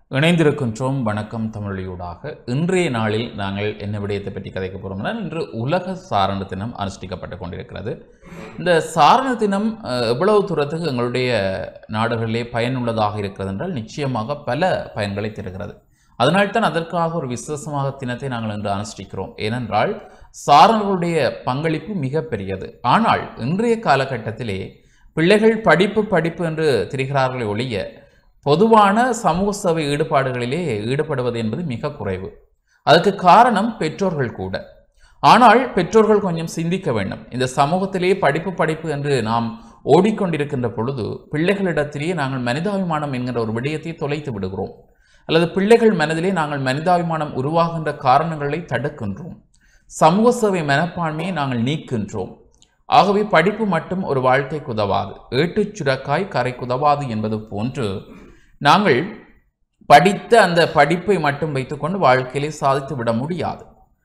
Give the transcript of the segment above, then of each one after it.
இணைந்திருக்கின்றோம் வணக்கம் தமிழொலியூடாக இன்றைய நாளில் நாங்கள் என்ன விடயத்தை பற்றி கதைக்க போகிறோம்னா இன்று உலக சாரண தினம் அனுஷ்டிக்கப்பட்டு கொண்டிருக்கிறது இந்த சாரண தினம் அஹ், எவ்வளவு தூரத்துக்கு எங்களுடைய நாடுகளிலே பயனுள்ளதாக இருக்கிறது என்றால் நிச்சயமாக பல பயன்களை தருகிறது அதனால்தான் அதற்காக ஒரு விசேஷமாக தினத்தை நாங்கள் இன்று அனுஷ்டிக்கிறோம் ஏனென்றால் சாரணர்களுடைய பங்களிப்பு மிக பெரியது ஆனால் இன்றைய காலகட்டத்திலே பிள்ளைகள் படிப்பு படிப்பு என்று திரிகிறார்களே ஒழிய பொதுவான சமூக சேவை ஈடுபாடுகளிலே ஈடுபடுவது என்பது மிக குறைவு அதுக்கு காரணம் பெற்றோர்கள் கூட ஆனால் பெற்றோர்கள் கொஞ்சம் சிந்திக்க வேண்டும் இந்த சமூகத்திலேயே படிப்பு படிப்பு என்று நாம் ஓடிக்கொண்டிருக்கின்ற பொழுது பிள்ளைகளிடத்திலேயே நாங்கள் மனிதாபிமானம் என்கிற ஒரு விடயத்தை தொலைத்து விடுகிறோம் அல்லது பிள்ளைகள் மனதிலே நாங்கள் மனிதாபிமானம் உருவாகின்ற காரணங்களை தடுக்கின்றோம் சமூக சேவை மனப்பான்மையை நாங்கள் நீக்கின்றோம் ஆகவே படிப்பு மட்டும் ஒரு வாழ்க்கைக்கு உதவாது ஏட்டுச் சுரக்காய் கரைக்கு உதவாது என்பது போன்று நாங்கள் படித்த அந்த படிப்பை மட்டும் வைத்துக்கொண்டு வாழ்க்கையிலே சாதித்து விட முடியாது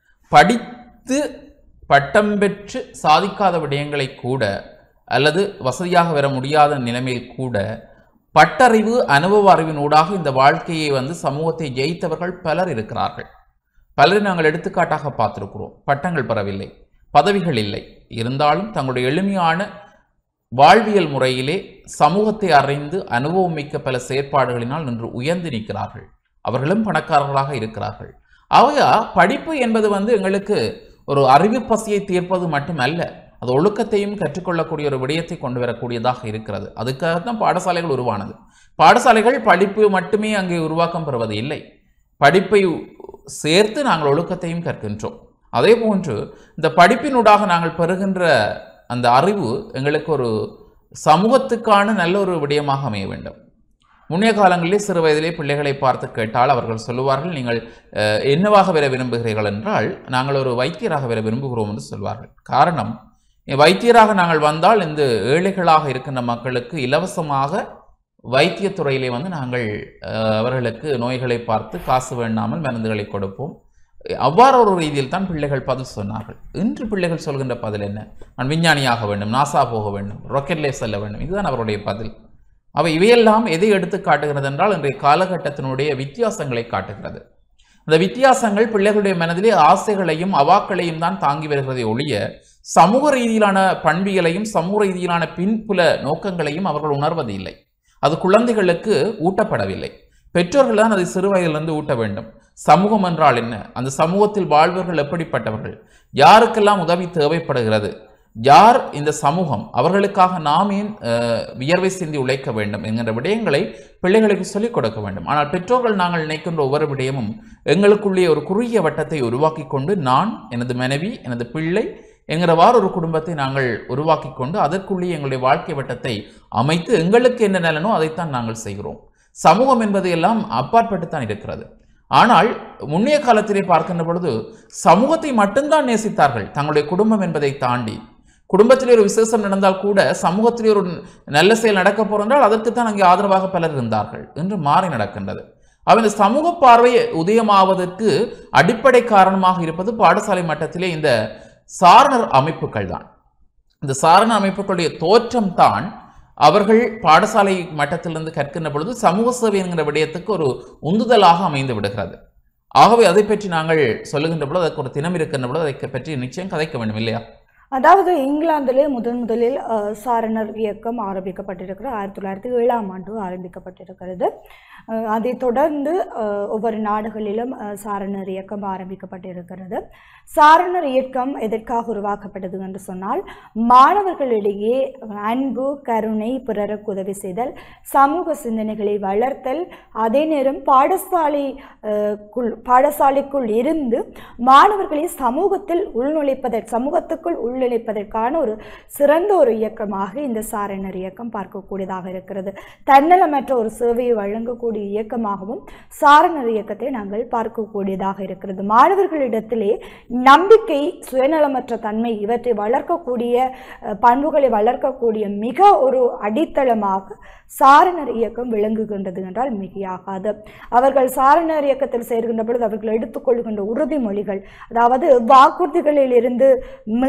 படித்து பட்டம் பெற்று சாதிக்காத விடயங்களை கூட அல்லது வசதியாக வர முடியாத நிலைமையில் கூட பட்டறிவு அனுபவ அறிவினூடாக இந்த வாழ்க்கையை வந்து சமூகத்தை ஜெயித்தவர்கள் பலர் இருக்கிறார்கள் பலரை நாங்கள் எடுத்துக்காட்டாக பார்த்திருக்கிறோம் பட்டங்கள் பெறவில்லை பதவிகள் இல்லை இருந்தாலும் தங்களுடைய எளிமையான வாழ்வியல் முறையிலே சமூகத்தை அறிந்து அனுபவமிக்க பல செயற்பாடுகளினால் நின்று உயர்ந்து நிற்கிறார்கள் அவர்களும் பணக்காரர்களாக இருக்கிறார்கள் ஆகையா படிப்பு என்பது வந்து எங்களுக்கு ஒரு அறிவு பசியை தீர்ப்பது மட்டுமல்ல அது ஒழுக்கத்தையும் கற்றுக்கொள்ளக்கூடிய ஒரு விடயத்தை கொண்டு வரக்கூடியதாக இருக்கிறது அதுக்காகத்தான் பாடசாலைகள் உருவானது பாடசாலைகள் படிப்பு மட்டுமே அங்கே உருவாக்கம் பெறுவது இல்லை படிப்பை சேர்த்து நாங்கள் ஒழுக்கத்தையும் கற்கின்றோம் அதே போன்று இந்த படிப்பினூடாக நாங்கள் பெறுகின்ற அந்த அறிவு எங்களுக்கு ஒரு சமூகத்துக்கான நல்ல ஒரு விடயமாக அமைய வேண்டும் முன்னைய காலங்களிலே சிறு வயதிலே பிள்ளைகளை பார்த்து கேட்டால் அவர்கள் சொல்லுவார்கள் நீங்கள் அஹ், என்னவாக வர விரும்புகிறீர்கள் என்றால் நாங்கள் ஒரு வைத்தியராக வர விரும்புகிறோம் என்று சொல்வார்கள் காரணம் வைத்தியராக நாங்கள் வந்தால் இந்த ஏழைகளாக இருக்கின்ற மக்களுக்கு இலவசமாக வைத்தியத்துறையிலே வந்து நாங்கள் அஹ், அவர்களுக்கு நோய்களை பார்த்து காசு வேண்டாமல் மருந்துகளை கொடுப்போம் அவ்வாறு ஒரு ரீதியில் தான் பிள்ளைகள் பதில் சொன்னார்கள் இன்று பிள்ளைகள் சொல்கின்ற பதில் என்ன நான் விஞ்ஞானியாக வேண்டும் நாசா போக வேண்டும் ராக்கெட்லே செல்ல வேண்டும் இதுதான் அவருடைய பதில் அவை இவையெல்லாம் எதை எடுத்து காட்டுகிறது என்றால் இன்றைய காலகட்டத்தினுடைய வித்தியாசங்களை காட்டுகிறது அந்த வித்தியாசங்கள் பிள்ளைகளுடைய மனதிலே ஆசைகளையும் அவாக்களையும் தான் தாங்கி வருகிறதை ஒழிய சமூக ரீதியிலான பண்பியலையும் சமூக ரீதியிலான பின்புல நோக்கங்களையும் அவர்கள் உணர்வது இல்லை அது குழந்தைகளுக்கு ஊட்டப்படவில்லை பெற்றோர்கள் தான் அதை சிறு வயதிலிருந்து ஊட்ட வேண்டும் சமூகம் என்றால் என்ன அந்த சமூகத்தில் வாழ்வர்கள் எப்படிப்பட்டவர்கள் யாருக்கெல்லாம் உதவி தேவைப்படுகிறது யார் இந்த சமூகம் அவர்களுக்காக நாம் ஏன் அஹ், வியர்வை சிந்தி உழைக்க வேண்டும் என்கின்ற விடயங்களை பிள்ளைகளுக்கு சொல்லிக் கொடுக்க வேண்டும் ஆனால் பெற்றோர்கள் நாங்கள் நினைக்கின்ற ஒவ்வொரு விடயமும் எங்களுக்குள்ளே ஒரு குறுகிய வட்டத்தை உருவாக்கி கொண்டு நான் எனது மனைவி எனது பிள்ளை என்கிறவாறு ஒரு குடும்பத்தை நாங்கள் உருவாக்கி கொண்டு அதற்குள்ளே எங்களுடைய வாழ்க்கை வட்டத்தை அமைத்து எங்களுக்கு என்ன நலனோ அதைத்தான் நாங்கள் செய்கிறோம் சமூகம் என்பது எல்லாம் அப்பாற்பட்டு தான் இருக்கிறது ஆனால் முன்னைய காலத்திலே பார்க்கின்ற பொழுது சமூகத்தை மட்டும்தான் நேசித்தார்கள் தங்களுடைய குடும்பம் என்பதை தாண்டி குடும்பத்திலே ஒரு விசேஷம் நடந்தால் கூட சமூகத்திலே ஒரு நல்ல செயல் நடக்க போறென்றால் அதற்குத்தான் அங்கே ஆதரவாக பலர் இருந்தார்கள் என்று மாறி நடக்கின்றது அவ இந்த சமூக பார்வை உதயமாவதற்கு அடிப்படை காரணமாக இருப்பது பாடசாலை மட்டத்திலே இந்த சாரணர் அமைப்புகள் தான் இந்த சாரண அமைப்புகளுடைய தோற்றம் தான் அவர்கள் பாடசாலை மட்டத்திலிருந்து கற்கின்ற பொழுது சமூக சேவை என்கிற விடயத்துக்கு ஒரு உந்துதலாக அமைந்து விடுகிறது ஆகவே அதை பற்றி நாங்கள் சொல்லுகின்ற பொழுது அதற்கு ஒரு தினம் இருக்கின்ற பொழுது அதை பற்றி நிச்சயம் கதைக்க வேண்டும் இல்லையா அதாவது இங்கிலாந்திலே முதன் முதலில் அஹ், சாரணர் இயக்கம் ஆரம்பிக்கப்பட்டிருக்கிறது ஆயிரத்தி தொள்ளாயிரத்தி ஏழாம் ஆண்டு ஆரம்பிக்கப்பட்டிருக்கிறது அஹ், அதைத் தொடர்ந்து அஹ், ஒவ்வொரு நாடுகளிலும் அஹ், சாரணர் இயக்கம் ஆரம்பிக்கப்பட்டிருக்கிறது சாரணர் இயக்கம் எதற்காக உருவாக்கப்பட்டது என்று சொன்னால் மாணவர்களிடையே அன்பு கருணை பிறருக்கு உதவி செய்தல் சமூக சிந்தனைகளை வளர்த்தல் அதே நேரம் பாடசாலை அஹ், குள் பாடசாலைக்குள் இருந்து மாணவர்களை சமூகத்தில் உள்நுழைப்பதற்கு சமூகத்துக்குள் உள்நுழைப்பதற்கான ஒரு சிறந்த ஒரு இயக்கமாக இந்த சாரணர் இயக்கம் பார்க்கக்கூடியதாக இருக்கிறது தன்னலமற்ற ஒரு சேவையை வழங்கக்கூடிய இயக்கமாகவும் சாரணர் இயக்கத்தை நாங்கள் பார்க்கக்கூடியதாக இருக்கிறது மாணவர்களிடத்திலே நம்பிக்கை சுயநலமற்ற தன்மை இவற்றை வளர்க்கக்கூடிய அஹ், பண்புகளை வளர்க்கக்கூடிய மிக ஒரு அடித்தளமாக சாரணர் இயக்கம் விளங்குகின்றது என்றால் மிகையாகாது அவர்கள் சாரணர் இயக்கத்தில் சேர்கின்ற பொழுது அவர்கள் எடுத்துக்கொள்கின்ற உறுதிமொழிகள் அதாவது வாக்குறுதிகளில் இருந்து மீறாமை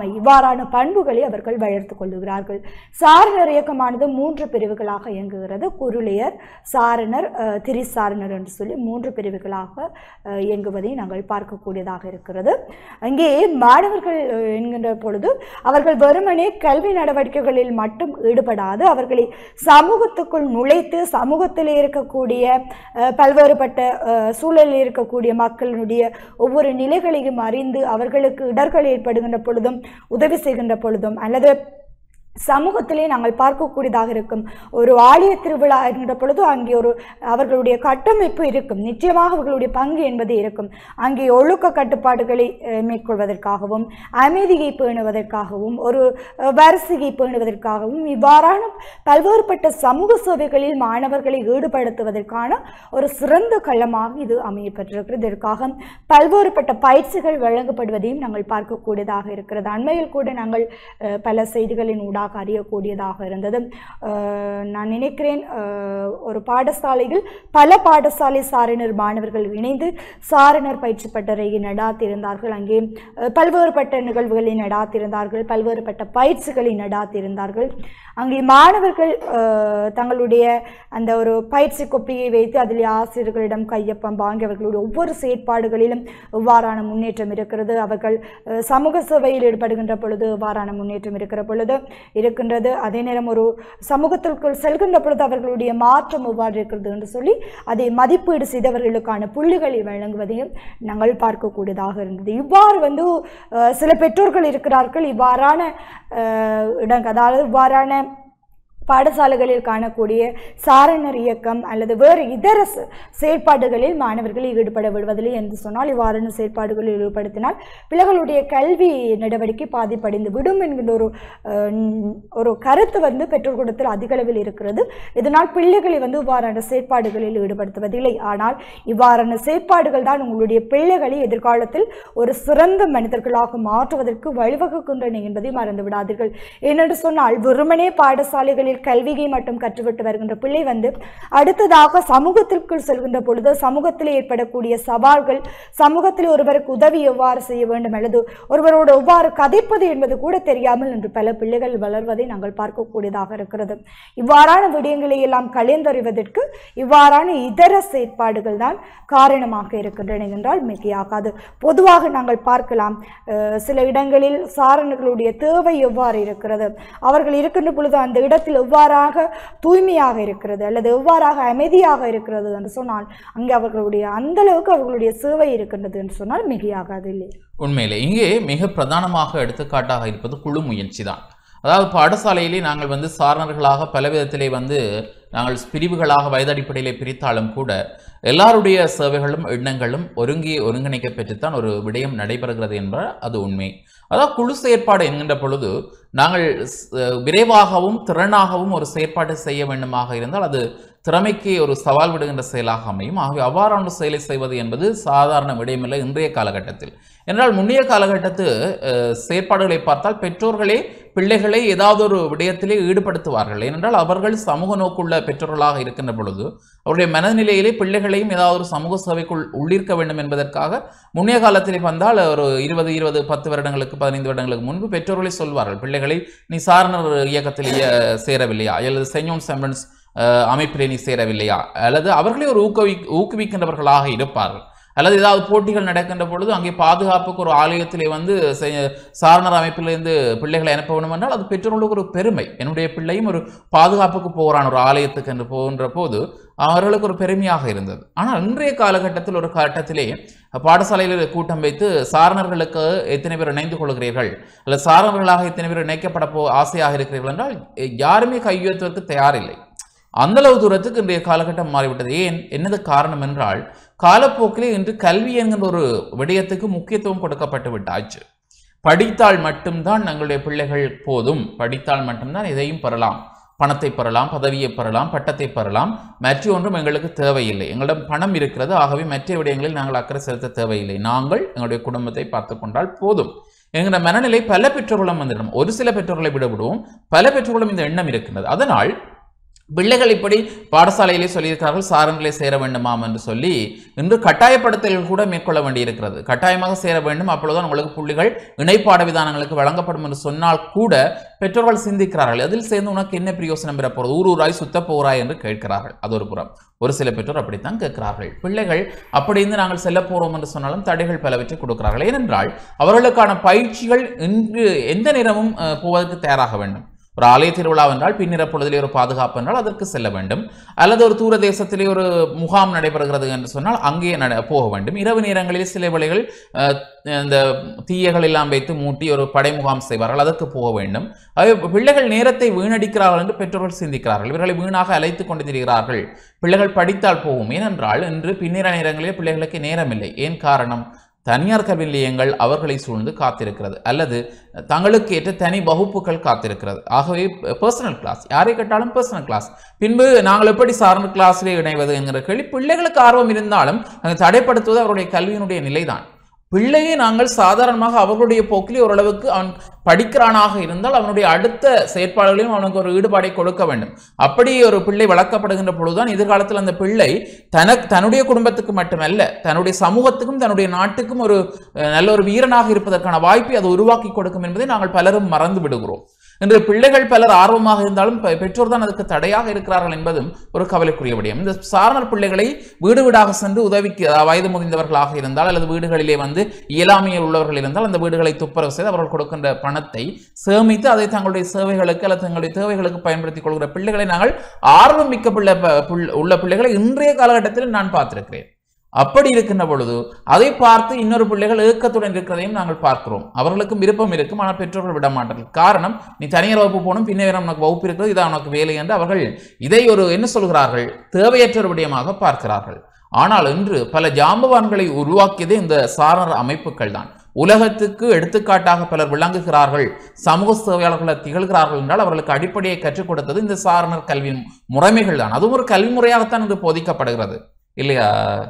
ஆண்மை இவ்வாறான பண்புகளை அவர்கள் வளர்த்து கொள்ளுகிறார்கள் சாரணர் இயக்கமானது மூன்று பிரிவுகளாக இயங்குகிறது குருளியர் சாரணர் அஹ், திரிசாரணர் என்று சொல்லி மூன்று பிரிவுகளாக அஹ், இயங்குவதை நாங்கள் பார்க்கக்கூடியதாக இருக்கிறது அங்கே மாணவர்கள் அஹ், என்கின்ற பொழுது அவர்கள் வெறுமனே கல்வி நடவடிக்கைகளில் மட்டும் ஈடுபடாது அவர்களை சமூகத்துக்குள் நுழைத்து சமூகத்தில் இருக்கக்கூடிய அஹ், பல்வேறுபட்ட அஹ், சூழலில் இருக்கக்கூடிய மக்களினுடைய ஒவ்வொரு நிலைகளையும் அறிந்து அவர்களுக்கு இடர்கள் ஏற்படுகின்ற பொழுதும் உதவி செய்கின்ற பொழுதும் அல்லது சமூகத்திலே நாங்கள் பார்க்கக்கூடியதாக இருக்கும் ஒரு ஆலய திருவிழா என்கின்ற பொழுது அங்கே ஒரு அவர்களுடைய கட்டமைப்பு இருக்கும் நிச்சயமாக அவர்களுடைய பங்கு என்பது இருக்கும் அங்கே ஒழுக்க கட்டுப்பாடுகளை அஹ், மேற்கொள்வதற்காகவும் அமைதியை பேணுவதற்காகவும் ஒரு அஹ், வரிசையை பேணுவதற்காகவும் இவ்வாறான பல்வேறுபட்ட சமூக சேவைகளில் மாணவர்களை ஈடுபடுத்துவதற்கான ஒரு சிறந்த களமாக இது அமையப்பட்டிருக்கிறது இதற்காக பல்வேறுபட்ட பயிற்சிகள் வழங்கப்படுவதையும் நாங்கள் பார்க்கக்கூடியதாக இருக்கிறது அண்மையில் கூட நாங்கள் அஹ், பல செய்திகளின் ஊடாக அறியக்கூடியதாக இருந்தது அஹ், நான் நினைக்கிறேன் அஹ், ஒரு பாடசாலையில் பல பாடசாலை சாரணர் மாணவர்கள் இணைந்து சாரணர் பயிற்சி பட்டறையை நடாத்திருந்தார்கள் அங்கே அஹ், பல்வேறுபட்ட நிகழ்வுகளை நடாத்திருந்தார்கள் பல்வேறுபட்ட பயிற்சிகளை நடாத்திருந்தார்கள் அங்கே மாணவர்கள் அஹ், தங்களுடைய அந்த ஒரு பயிற்சி கொப்பியை வைத்து அதில் ஆசிரியர்களிடம் கையொப்பம் வாங்கி அவர்களுடைய ஒவ்வொரு செயற்பாடுகளிலும் எவ்வாறான முன்னேற்றம் இருக்கிறது அவர்கள் அஹ், சமூக சேவையில் ஈடுபடுகின்ற பொழுது எவ்வாறான முன்னேற்றம் இருக்கிற பொழுது இருக்கின்றது அதே நேரம் ஒரு சமூகத்திற்குள் செல்கின்ற பொழுது அவர்களுடைய மாற்றம் எவ்வாறு இருக்கிறது என்று சொல்லி அதை மதிப்பீடு செய்தவர்களுக்கான புள்ளிகளை வழங்குவதையும் நாங்கள் பார்க்கக்கூடியதாக இருந்தது இவ்வாறு வந்து அஹ், சில பெற்றோர்கள் இருக்கிறார்கள் இவ்வாறான அஹ், இடங்க அதாவது இவ்வாறான பாடசாலைகளில் காணக்கூடிய சாரணர் இயக்கம் அல்லது வேறு இதர ச- செயற்பாடுகளில் மாணவர்களை ஈடுபட விடுவதில்லை என்று சொன்னால் இவ்வாறான செயற்பாடுகளில் ஈடுபடுத்தினால் பிள்ளைகளுடைய கல்வி நடவடிக்கை பாதிப்படைந்து விடும் என்கின்ற ஒரு அஹ், ந- ஒரு கருத்து வந்து பெற்றோர்களிடத்தில் அதிக அளவில் இருக்கிறது இதனால் பிள்ளைகளை வந்து இவ்வாறான செயற்பாடுகளில் ஈடுபடுத்துவதில்லை ஆனால் இவ்வாறான செயற்பாடுகள் தான் உங்களுடைய பிள்ளைகளை எதிர்காலத்தில் ஒரு சிறந்த மனிதர்களாக மாற்றுவதற்கு வழிவகுக்கின்றன என்பதை மறந்து விடாதீர்கள் ஏனென்று சொன்னால் வெறுமனே பாடசாலைகளில் கல்வியை மட்டும் கற்றுவிட்டு வருகின்ற பிள்ளை வந்து அடுத்ததாக சமூகத்திற்குள் செல்கின்ற பொழுது சமூகத்தில் ஏற்படக்கூடிய சவால்கள் சமூகத்தில் ஒருவருக்கு உதவி எவ்வாறு செய்ய வேண்டும் அல்லது ஒருவரோடு எவ்வாறு கதைப்பது என்பது கூட தெரியாமல் இன்று பல பிள்ளைகள் வளர்வதை நாங்கள் பார்க்கக்கூடியதாக இருக்கிறது இவ்வாறான விடயங்களை எல்லாம் கலைந்தறிவதற்கு இவ்வாறான இதர செயற்பாடுகள் தான் காரணமாக இருக்கின்றன என்றால் மிகையாகாது பொதுவாக நாங்கள் பார்க்கலாம் அஹ், சில இடங்களில் சாரணர்களுடைய தேவை எவ்வாறு இருக்கிறது அவர்கள் இருக்கின்ற பொழுது அந்த இடத்தில் எவ்வாறாக தூய்மையாக இருக்கிறது அல்லது எவ்வாறாக அமைதியாக இருக்கிறது என்று சொன்னால் அங்கே அவர்களுடைய அந்த அளவுக்கு அவர்களுடைய சேவை இருக்கின்றது என்று சொன்னால் மிகையாகாது இல்லை உண்மையிலே இங்கே மிக பிரதானமாக எடுத்துக்காட்டாக இருப்பது குழு முயற்சி தான் அதாவது பாடசாலையிலே நாங்கள் வந்து சாரணர்களாக பல விதத்திலே வந்து நாங்கள் பிரிவுகளாக வயதடிப்படையிலே பிரித்தாலும் கூட எல்லாருடைய சேவைகளும் எண்ணங்களும் ஒருங்கி ஒருங்கிணைக்க பெற்றுத்தான் ஒரு விடயம் நடைபெறுகிறது என்ற அது உண்மை அதாவது குழு செயற்பாடு என்கின்ற பொழுது நாங்கள் ஸ்- விரைவாகவும் திறனாகவும் ஒரு செயற்பாட்டை செய்ய வேண்டுமாக இருந்தால் அது திறமைக்கு ஒரு சவால் விடுகின்ற செயலாக அமையும் ஆகவே அவ்வாறான ஒரு செயலை செய்வது என்பது சாதாரண விடயமில்லை இன்றைய காலகட்டத்தில் என்றால் முன்னைய காலகட்டத்து அஹ், செயற்பாடுகளை பார்த்தால் பெற்றோர்களே பிள்ளைகளை ஏதாவது ஒரு விடயத்திலே ஈடுபடுத்துவார்கள் ஏனென்றால் அவர்கள் சமூக நோக்குள்ள பெற்றோர்களாக இருக்கின்ற பொழுது அவருடைய மனநிலையிலே பிள்ளைகளையும் ஏதாவது ஒரு சமூக சேவைக்குள் உள்ளிருக்க வேண்டும் என்பதற்காக முன்னைய காலத்திலே வந்தால் ஒரு இருபது இருபது பத்து வருடங்களுக்கு பதினைந்து வருடங்களுக்கு முன்பு பெற்றோர்களே சொல்வார்கள் பிள்ளைகளை நீ சாரணர் இயக்கத்தில் இய- சேரவில்லையா அல்லது செஞ்சோன் செம்பன்ஸ் அமைப்பிலே நீ சேரவில்லையா அல்லது அவர்களே ஒரு ஊக்குவி ஊக்குவிக்கின்றவர்களாக இருப்பார்கள் அல்லது ஏதாவது போட்டிகள் நடக்கின்ற பொழுது அங்கே பாதுகாப்புக்கு ஒரு ஆலயத்திலே வந்து செ- சாரணர் அமைப்பிலிருந்து பிள்ளைகளை அனுப்ப வேண்டும் என்றால் அது பெற்றோர்களுக்கு ஒரு பெருமை என்னுடைய பிள்ளையும் ஒரு பாதுகாப்புக்கு போகிறான் ஒரு ஆலயத்துக்கு என்று போகின்ற போது அவர்களுக்கு ஒரு பெருமையாக இருந்தது ஆனால் இன்றைய காலகட்டத்தில் ஒரு கட்டத்திலே பாடசாலையில் கூட்டம் வைத்து சாரணர்களுக்கு எத்தனை பேர் இணைந்து கொள்கிறீர்கள் அல்லது சாரணர்களாக எத்தனை பேர் இணைக்கப்பட போ ஆசையாக இருக்கிறீர்கள் என்றால் யாருமே கையுயர்த்துவதற்கு தயாரில்லை அந்த அளவு தூரத்துக்கு இன்றைய காலகட்டம் மாறிவிட்டது ஏன் என்னது காரணம் என்றால் காலப்போக்கிலே இன்று கல்வி என்கின்ற ஒரு விடயத்துக்கு முக்கியத்துவம் கொடுக்கப்பட்டு விட்டாச்சு படித்தால் மட்டும்தான் எங்களுடைய பிள்ளைகள் போதும் படித்தால் மட்டும்தான் எதையும் பெறலாம் பணத்தை பெறலாம் பதவியை பெறலாம் பட்டத்தை பெறலாம் மற்ற ஒன்றும் எங்களுக்கு தேவையில்லை எங்களிடம் பணம் இருக்கிறது ஆகவே மற்ற விடயங்களில் நாங்கள் அக்கறை செலுத்த தேவையில்லை நாங்கள் எங்களுடைய குடும்பத்தை பார்த்து கொண்டால் போதும் என்கிற மனநிலை பல பெற்றோர்களும் வந்துடும் ஒரு சில பெற்றோர்களை விட விடுவோம் பல பெற்றோர்களும் இந்த எண்ணம் இருக்கின்றது அதனால் பிள்ளைகள் இப்படி பாடசாலையிலே சொல்லியிருக்கிறார்கள் சாரங்களே சேர வேண்டுமாம் என்று சொல்லி இன்று கட்டாயப்படுத்தல்கள் கூட மேற்கொள்ள வேண்டியிருக்கிறது கட்டாயமாக சேர வேண்டும் அப்பொழுதுதான் உங்களுக்கு புள்ளிகள் இணைப்பாட விதானங்களுக்கு வழங்கப்படும் என்று சொன்னால் கூட பெற்றோர்கள் சிந்திக்கிறார்கள் அதில் சேர்ந்து உனக்கு என்ன பிரயோசனம் பெற போகிறது ஊர் ஊராய் சுத்த போகிறாய் என்று கேட்கிறார்கள் அது ஒரு புறம் ஒரு சில பெற்றோர் அப்படித்தான் கேட்கிறார்கள் பிள்ளைகள் அப்படி இருந்து நாங்கள் செல்ல போறோம் என்று சொன்னாலும் தடைகள் பலவற்றை கொடுக்கிறார்கள் ஏனென்றால் அவர்களுக்கான பயிற்சிகள் இன்று எந்த நேரமும் அஹ், போவதற்கு தயாராக வேண்டும் ஒரு ஆலய திருவிழா என்றால் பின்னிற பொழுதிலே ஒரு பாதுகாப்பு என்றால் அதற்கு செல்ல வேண்டும் அல்லது ஒரு தூர தேசத்திலே ஒரு முகாம் நடைபெறுகிறது என்று சொன்னால் அங்கே நட போக வேண்டும் இரவு நேரங்களில் சில வேளைகள் அஹ், இந்த தீயகள் எல்லாம் வைத்து மூட்டி ஒரு படை முகாம் செய்வார்கள் அதற்கு போக வேண்டும் ஆகவே பிள்ளைகள் நேரத்தை வீணடிக்கிறார்கள் என்று பெற்றோர்கள் சிந்திக்கிறார்கள் இவர்களை வீணாக அழைத்து கொண்டு திரிகிறார்கள் பிள்ளைகள் படித்தால் போகும் ஏனென்றால் இன்று பின்னிற நேரங்களில் பிள்ளைகளுக்கு நேரமில்லை ஏன் காரணம் தனியார் கல்வி நிலையங்கள் அவர்களை சூழ்ந்து காத்திருக்கிறது அல்லது தங்களுக்கு ஏற்ற தனி வகுப்புகள் காத்திருக்கிறது ஆகவே பர்சனல் கிளாஸ் யாரை கேட்டாலும் பர்சனல் கிளாஸ் பின்பு நாங்கள் எப்படி சார்ந்த கிளாஸிலே இணைவது என்கிற கேள்வி பிள்ளைகளுக்கு ஆர்வம் இருந்தாலும் அதை தடைப்படுத்துவது அவருடைய கல்வியினுடைய நிலைதான் பிள்ளையை நாங்கள் சாதாரணமாக அவர்களுடைய போக்கிலே ஓரளவுக்கு அவன் படிக்கிறானாக இருந்தால் அவனுடைய அடுத்த செயற்பாடுகளையும் அவனுக்கு ஒரு ஈடுபாடை கொடுக்க வேண்டும் அப்படி ஒரு பிள்ளை வளர்க்கப்படுகின்ற பொழுதுதான் எதிர்காலத்தில் அந்த பிள்ளை தனக்கு தன்னுடைய குடும்பத்துக்கு மட்டுமல்ல தன்னுடைய சமூகத்துக்கும் தன்னுடைய நாட்டுக்கும் ஒரு அஹ், நல்ல ஒரு வீரனாக இருப்பதற்கான வாய்ப்பை அது உருவாக்கி கொடுக்கும் என்பதை நாங்கள் பலரும் மறந்து விடுகிறோம் இன்று பிள்ளைகள் பலர் ஆர்வமாக இருந்தாலும் பெ- பெற்றோர் தான் அதுக்கு தடையாக இருக்கிறார்கள் என்பதும் ஒரு கவலைக்குரிய விடயம் இந்த சாரணர் பிள்ளைகளை வீடு வீடாக சென்று உதவிக்கு அஹ், வயது முதிர்ந்தவர்களாக இருந்தால் அல்லது வீடுகளிலே வந்து இயலாமையில் உள்ளவர்கள் இருந்தால் அந்த வீடுகளை துப்புரவு செய்து அவர்கள் கொடுக்கின்ற பணத்தை சேமித்து அதை தங்களுடைய சேவைகளுக்கு அல்லது தங்களுடைய தேவைகளுக்கு பயன்படுத்திக் கொள்கிற பிள்ளைகளை நாங்கள் ஆர்வம் மிக்க பிள்ளை ப- புள்- உள்ள பிள்ளைகளை இன்றைய காலகட்டத்தில் நான் பார்த்திருக்கிறேன் அப்படி இருக்கின்ற பொழுது அதை பார்த்து இன்னொரு பிள்ளைகள் ஏக்கத்துடன் இருக்கிறதையும் நாங்கள் பார்க்கிறோம் அவர்களுக்கும் விருப்பம் இருக்கும் ஆனால் பெற்றோர்கள் விட மாட்டார்கள் காரணம் நீ தனியார் வகுப்பு போகணும் பின்னே வேற உனக்கு வகுப்பு இருக்கிறது இதான் உனக்கு வேலை என்று அவர்கள் இதை ஒரு என்ன சொல்கிறார்கள் தேவையற்ற ஒரு விடயமாக பார்க்கிறார்கள் ஆனால் இன்று பல ஜாம்பவான்களை உருவாக்கியதே இந்த சாரணர் அமைப்புகள் தான் உலகத்துக்கு எடுத்துக்காட்டாக பலர் விளங்குகிறார்கள் சமூக சேவையாளர்களை திகழ்கிறார்கள் என்றால் அவர்களுக்கு அடிப்படையை கற்றுக் கொடுத்தது இந்த சாரணர் கல்வி முறைமைகள் தான் அதுவும் ஒரு கல்வி முறையாகத்தான் இன்று போதிக்கப்படுகிறது இல்லையா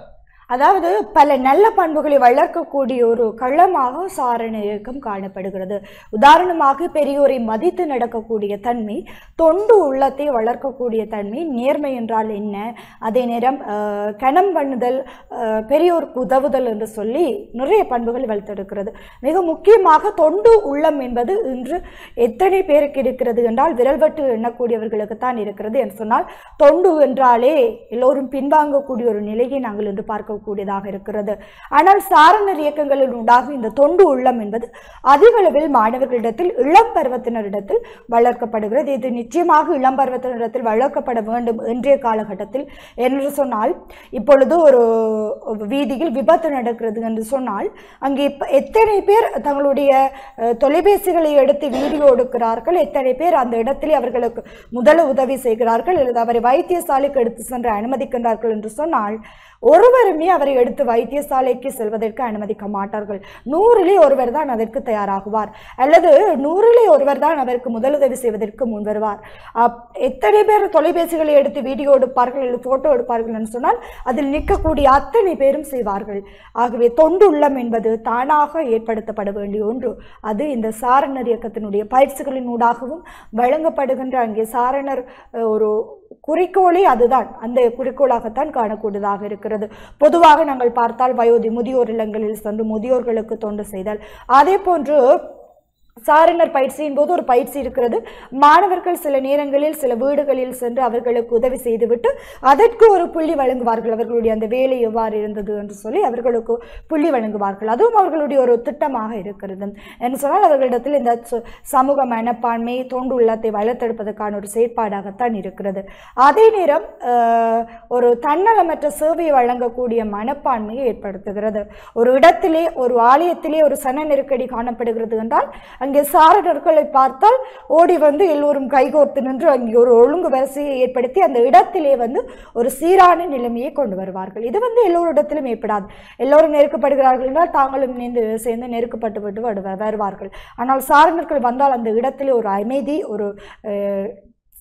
அதாவது பல நல்ல பண்புகளை வளர்க்கக்கூடிய ஒரு களமாக சாரண இயக்கம் காணப்படுகிறது உதாரணமாக பெரியோரை மதித்து நடக்கக்கூடிய தன்மை தொண்டு உள்ளத்தை வளர்க்கக்கூடிய தன்மை நேர்மை என்றால் என்ன அதே நேரம் அஹ், கணம் பண்ணுதல் அஹ், பெரியோருக்கு உதவுதல் என்று சொல்லி நிறைய பண்புகள் வளர்த்தெடுக்கிறது மிக முக்கியமாக தொண்டு உள்ளம் என்பது இன்று எத்தனை பேருக்கு இருக்கிறது என்றால் விரல்வட்டு எண்ணக்கூடியவர்களுக்கு தான் இருக்கிறது என்று சொன்னால் தொண்டு என்றாலே எல்லோரும் பின்வாங்கக்கூடிய ஒரு நிலையை நாங்கள் இன்று பார்க்கக்கூடியதாக இருக்கிறது ஆனால் சாரணர் இயக்கங்களில் உண்டாக இந்த தொண்டு உள்ளம் என்பது அதிக அளவில் மாணவர்களிடத்தில் இளம் பருவத்தினரிடத்தில் வளர்க்கப்படுகிறது இது நிச்சயமாக இளம் பருவத்தினரிடத்தில் வளர்க்கப்பட வேண்டும் இன்றைய காலகட்டத்தில் என்று சொன்னால் இப்பொழுது ஒரு வீதியில் விபத்து நடக்கிறது என்று சொன்னால் அங்கே இப்ப எத்தனை பேர் தங்களுடைய அஹ், தொலைபேசிகளை எடுத்து வீடியோ எடுக்கிறார்கள் எத்தனை பேர் அந்த இடத்திலே அவர்களுக்கு முதல உதவி செய்கிறார்கள் அல்லது அவரை வைத்தியசாலைக்கு எடுத்து சென்று அனுமதிக்கின்றார்கள் என்று சொன்னால் ஒருவருமே அவரை எடுத்து வைத்தியசாலைக்கு செல்வதற்கு அனுமதிக்க மாட்டார்கள் நூறிலே ஒருவர் தான் அதற்கு தயாராகுவார் அல்லது நூறிலே ஒருவர் தான் அதற்கு முதலுதவி செய்வதற்கு முன் வருவார் அப்- எத்தனை பேர் தொலைபேசிகளை எடுத்து வீடியோ எடுப்பார்கள் அல்லது போட்டோ எடுப்பார்கள் என்று சொன்னால் அதில் நிற்கக்கூடிய அத்தனை பேரும் செய்வார்கள் ஆகவே தொண்டு உள்ளம் என்பது தானாக ஏற்படுத்தப்பட வேண்டிய ஒன்று அது இந்த சாரணர் இயக்கத்தினுடைய பயிற்சிகளின் ஊடாகவும் வழங்கப்படுகின்ற அங்கே சாரணர் அஹ், ஒரு குறிக்கோளே அதுதான் அந்த குறிக்கோளாகத்தான் காணக்கூடியதாக இருக்கிறது பொதுவாக நாங்கள் பார்த்தால் வயோதி முதியோர் இல்லங்களில் சென்று முதியோர்களுக்கு தொண்டு செய்தல் அதே போன்று சாரணர் பயிற்சியின் போது ஒரு பயிற்சி இருக்கிறது மாணவர்கள் சில நேரங்களில் சில வீடுகளில் சென்று அவர்களுக்கு உதவி செய்துவிட்டு அதற்கு ஒரு புள்ளி வழங்குவார்கள் அவர்களுடைய அந்த வேலை எவ்வாறு இருந்தது என்று சொல்லி அவர்களுக்கு புள்ளி வழங்குவார்கள் அதுவும் அவர்களுடைய ஒரு திட்டமாக இருக்கிறது என்று சொன்னால் அவர்களிடத்தில் இந்த சு- சமூக மனப்பான்மை தொண்டு உள்ளத்தை வளர்த்தெடுப்பதற்கான ஒரு செயற்பாடாகத்தான் இருக்கிறது அதே நேரம் ஆஹ், ஒரு தன்னலமற்ற சேவையை வழங்கக்கூடிய மனப்பான்மையை ஏற்படுத்துகிறது ஒரு இடத்திலே ஒரு ஆலயத்திலே ஒரு சன நெருக்கடி காணப்படுகிறது என்றால் அங்கே சாரணர்களை பார்த்தால் ஓடி வந்து எல்லோரும் கைகோர்த்து நின்று அங்கே ஒரு ஒழுங்கு வரிசையை ஏற்படுத்தி அந்த இடத்திலே வந்து ஒரு சீரான நிலைமையை கொண்டு வருவார்கள் இது வந்து எல்லோரிடத்திலும் ஏற்படாது எல்லோரும் நெருக்கப்படுகிறார்கள் என்றால் தாங்களும் நீந்து சேர்ந்து நெருக்கப்பட்டு விட்டு வரு- வருவார்கள் ஆனால் சாரணர்கள் வந்தால் அந்த இடத்திலே ஒரு அமைதி ஒரு அஹ்,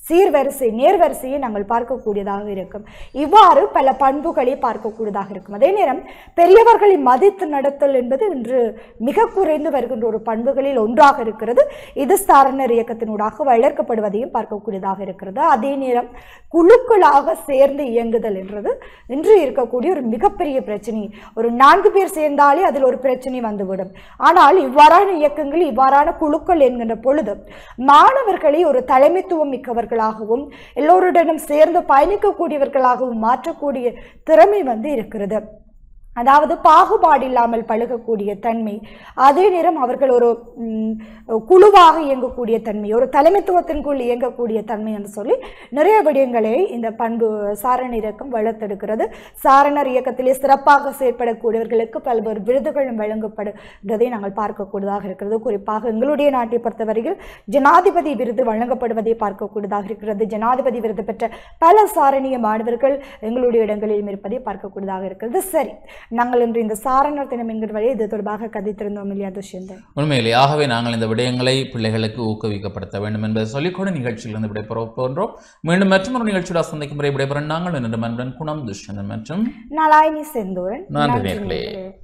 சீர்வரிசை நேர்வரிசையை நாங்கள் பார்க்கக்கூடியதாக இருக்கும் இவ்வாறு பல பண்புகளை பார்க்கக்கூடியதாக இருக்கும் அதே நேரம் பெரியவர்களை மதித்து நடத்தல் என்பது இன்று மிக குறைந்து வருகின்ற ஒரு பண்புகளில் ஒன்றாக இருக்கிறது இது சாரணர் இயக்கத்தினூடாக வளர்க்கப்படுவதையும் பார்க்கக்கூடியதாக இருக்கிறது அதே நேரம் குழுக்களாக சேர்ந்து இயங்குதல் என்றது இன்று இருக்கக்கூடிய ஒரு மிகப்பெரிய பிரச்சனை ஒரு நான்கு பேர் சேர்ந்தாலே அதில் ஒரு பிரச்சனை வந்துவிடும் ஆனால் இவ்வாறான இயக்கங்கள் இவ்வாறான குழுக்கள் என்கின்ற பொழுது மாணவர்களை ஒரு தலைமைத்துவம் மிக்கவர்களாகவும் எல்லோருடனும் சேர்ந்து பயணிக்கக்கூடியவர்களாகவும் மாற்றக்கூடிய திறமை வந்து இருக்கிறது அதாவது பாகுபாடு இல்லாமல் பழகக்கூடிய தன்மை அதே நேரம் அவர்கள் ஒரு ம், குழுவாக இயங்கக்கூடிய தன்மை ஒரு தலைமைத்துவத்தின்குள் இயங்கக்கூடிய தன்மை என்று சொல்லி நிறைய விடயங்களை இந்த பண்பு சாரணர் இயக்கம் வளர்த்தெடுக்கிறது சாரணர் இயக்கத்திலே சிறப்பாக செயற்படக்கூடியவர்களுக்கு பல்வேறு விருதுகளும் வழங்கப்படுவதை நாங்கள் பார்க்கக்கூடியதாக இருக்கிறது குறிப்பாக எங்களுடைய நாட்டை பொறுத்தவரையில் ஜனாதிபதி விருது வழங்கப்படுவதை பார்க்கக்கூடியதாக இருக்கிறது ஜனாதிபதி விருது பெற்ற பல சாரணிய மாணவர்கள் எங்களுடைய இடங்களிலும் இருப்பதை பார்க்கக்கூடியதாக இருக்கிறது சரி நாங்கள் இன்று இந்த சாரணர் தினம் என்கிற வழி இது தொடர்பாக கதைத்திருந்தோம் இல்லையா துஷ்யந்தன் உண்மையிலே ஆகவே நாங்கள் இந்த விடயங்களை பிள்ளைகளுக்கு ஊக்குவிக்கப்படுத்த வேண்டும் என்பதை சொல்லிக்கொண்டு நிகழ்ச்சியிலிருந்து விடைபெற போன்றோம் மீண்டும் மற்றொரு நிகழ்ச்சியோட சந்திக்கும் முறை விடைபெற நாங்கள் என்று மன்பன் குணம் துஷ்யந்தன் மற்றும் நலாயினி செந்தூரன் நன்றி நன்றி நேர்களே. நேர்களே.